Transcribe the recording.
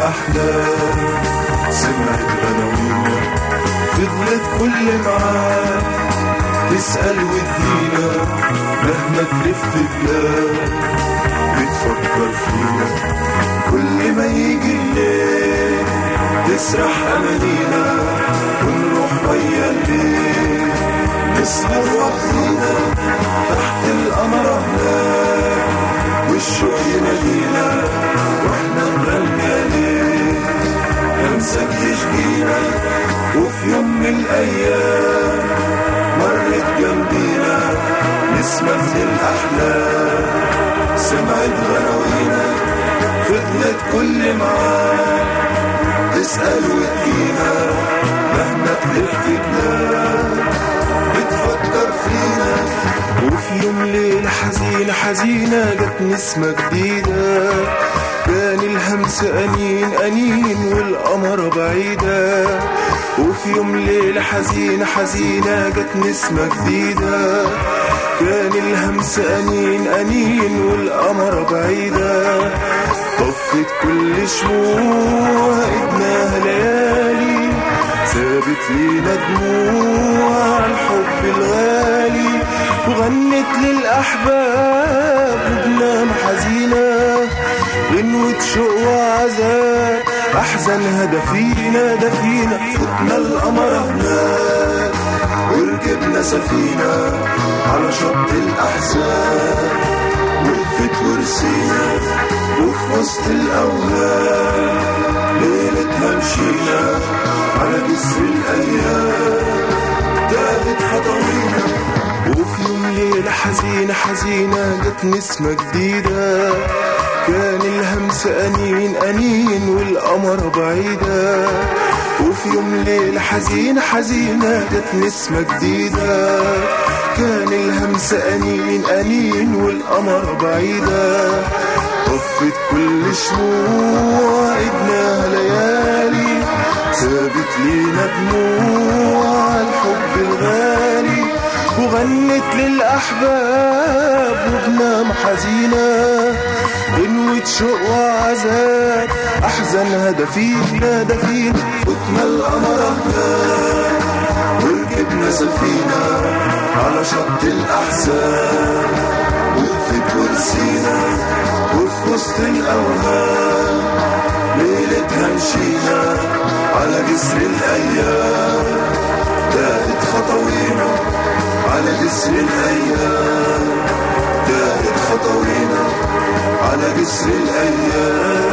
الأحلام سمعت غناوينا فضلت كل معاه تسأل وتدينا مهما تلف بلاد بتفكر فينا كل ما يجي الليل تسرح أمانينا ونروح ويا الليل نسهر وحدينا تحت القمر هناك والشوق ينادينا واحنا نغني عليه همسك يشجينا وفي يوم من الأيام مرت جنبينا نسمة من الأحلام سمعت غناوينا فضلت كل معاه تسأل وتجينا مهما تلف بلاد بتفكر فينا وفي يوم ليلة حزينة حزينة جت نسمة جديدة كان الهمس أنين أنين والقمر بعيدة وفي يوم ليلة حزينة حزينة جت نسمة جديدة كان الهمس أنين أنين والقمر بعيدة طفت كل شموع إدناها ليالي سابت لينا دموع الحب الغالي وغنت للأحباب وبنام حزينة غنوة شوق وعذاب أحزانها دفينا دفينا فتنا القمر هناك وركبنا سفينة على شط الأحزان وقفت ورسينا وفي وسط الأوهام ليلتها مشينا على جسر الأيام تاهت خطوينا وفي يوم ليلة حزينة حزينة جت نسمة جديدة كان الهمس أنين أنين والقمر بعيدة وفي يوم ليلة حزينة حزينة جت نسمة جديدة كان الهمس أنين أنين والقمر بعيدة طفت كل شموع إدناها ليالي سابت لينا دموع الحب الغالي وغنت للأحباب وبنام حزينة غنوة شوق وعذاب أحزانها دفينا دفينا فتنا القمر هناك وركبنا سفينة على شط الأحزان وقفت ورسينا وفي وسط الأوهام ليلتها مشينا على جسر الأيام تاهت خطوينا على جسر الأيام تاهت خطوينا على جسر الأيام